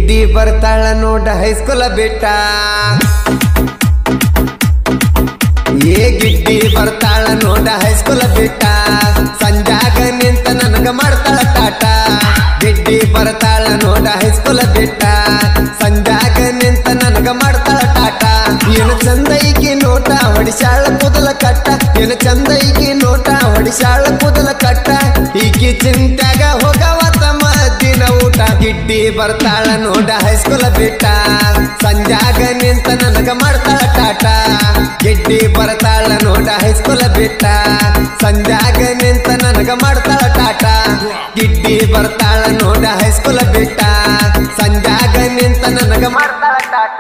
ಗಿಡ್ಡಿ ಬರ್ತಾಳ ನೋಡ ಹೈಸ್ಕೂಲ ಬಿಟ್ಟ ಏ ಗಿಡ್ಡಿ ಬರ್ತಾಳ ನೋಡ ಹೈಸ್ಕೂಲ ಬಿಟ್ಟ ಸಂಜಾಗ ನಿಂತ ನನಗ ಮಾಡ್ತಾಳ ಟಾಟ ಗಿಡ್ಡಿ ಬರ್ತಾಳ ನೋಡ ಹೈಸ್ಕೂಲ ಬಿಟ್ಟ ಸಂಜಾಗ ನಿಂತ ನನಗ ಮಾಡ್ತಾಳ ಟಾಟ ಏನು ಚಂದ ಈಕಿ ನೋಟ ಹೊಡಿಸಾಳ ಕೂದಲ ಕಟ್ಟ ಏನು ಚಂದ ಈಕಿ ನೋಟ ಹೊಡಿಸಾಳ ಕೂದಲ ಕಟ್ಟ ಈಕಿ ಚಿಂತ್ಯಾಗ ಹೋಗವ ತಮ್ಮ ದಿನ ಊಟ ಗಿಡ್ಡಿ ಬರ್ತಾಳ ನೋಡ ಹೈಸ್ಕೂಲ ಬಿಟ್ಟ ಸಂಜಾಗ ನಿಂತ ನನಗ ಮಾಡ್ತಾಳ ಟಾಟ ಗಿಡ್ಡಿ ಬರ್ತಾಳ ನೋಡ ಹೈಸ್ಕೂಲ ಬಿಟ್ಟ ಸಂಜಾಗ ನಿಂತ ನನಗ ಮಾಡ್ತಾಳ ಟಾಟ ಗಿಡ್ಡಿ ಬರ್ತಾಳ ನೋಡ ಹೈಸ್ಕೂಲ ಬಿಟ್ಟ ಸಂಜಾಗ ನಿಂತ ನನಗ ಮಾಡ್ತಾಳ ಟಾಟ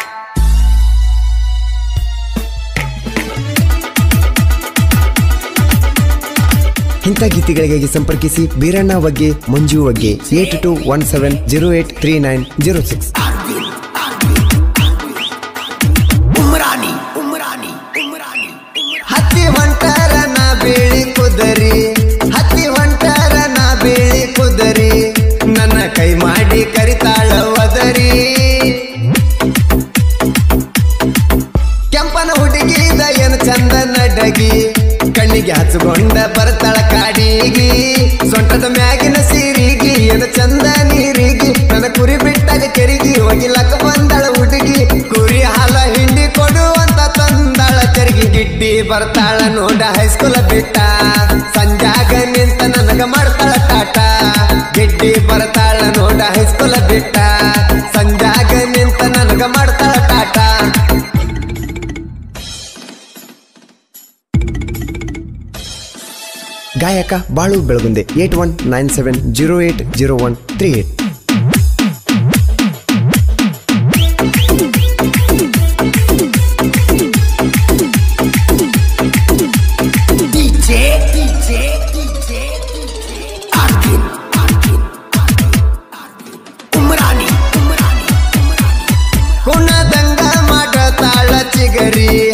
ಇಂಥ ಗೀತೆಗಳಿಗಾಗಿ ಸಂಪರ್ಕಿಸಿ ಬೀರಣ್ಣ ಬಗ್ಗೆ ಮಂಜು ಬಗ್ಗೆ eight two one seven zero eight three nine zero six Umrani Umrani Umrani ಹತ್ತಿ ಹೊಂಟಾರ ನಾ ಬೇಳಿ ಕುದರಿ ಹತ್ತಿ ಹೊಂಟಾರ ನಾ ಬೇಳಿ ಕುದರಿ ನನ್ನ ಕೈ ಮಾಡಿ ಕರಿತಾಳ ಒದರಿ ಕೆಂಪನ ಹುಡುಗಿದ ಏನು ಚಂದ ನಡಗಿ ಕಣ್ಣಿಗೆ ಹಚ್ಕೊಂಡ ಬರ್ತಾಳ ಕಾಡಿಗಿ ಸೊಂಟದ ಮ್ಯಾಗಿನ ಸೀರಿಗಿ ಏನು ಚಂದ ನೀರಿಗಿ ನನ್ನ ಕುರಿ ಬಿಟ್ಟಾಗ ಕೆರಿಗಿ ಒಗಿಲಕ್ಕ ಬಂದಾಳ ಹುಡುಗಿ ಕುರಿ ಹಾಲ ಹಿಂಡಿ ಕೊಡುವಂತ ತಂದಾಳ ತೆರಿಗೆ ಗಿಡ್ಡಿ ಬರ್ತಾಳ ನೋಡ ಹೈಸ್ಕೂಲ ಬಿಟ್ಟ ಸಂಜಾಗ ನಿಂತ ನನಗ ಮಾಡ್ತಾಳ ಟಾಟ ಗಿಡ್ಡಿ ಬರ್ತಾಳ ನೋಡ ಹೈಸ್ಕೂಲ ಬಿಟ್ಟ ಸಂಜಾಗ ನಿಂತ ನನಗ ಮಾಡ್ತಾಳ ಟಾಟ ಗಾಯಕ ಬಾಳು ಬೆಳಗುಂದೆ eight one nine seven zero eight zero one three eight DJ DJ DJ ಆರ್ಕಿನ್ ಆರ್ಕಿನ್ ಉಮ್ರಾನಿ ಉಮ್ರಾನಿ ಕುಣದಂಗ ಮಾಡತಾಳ ಚಿಗರಿ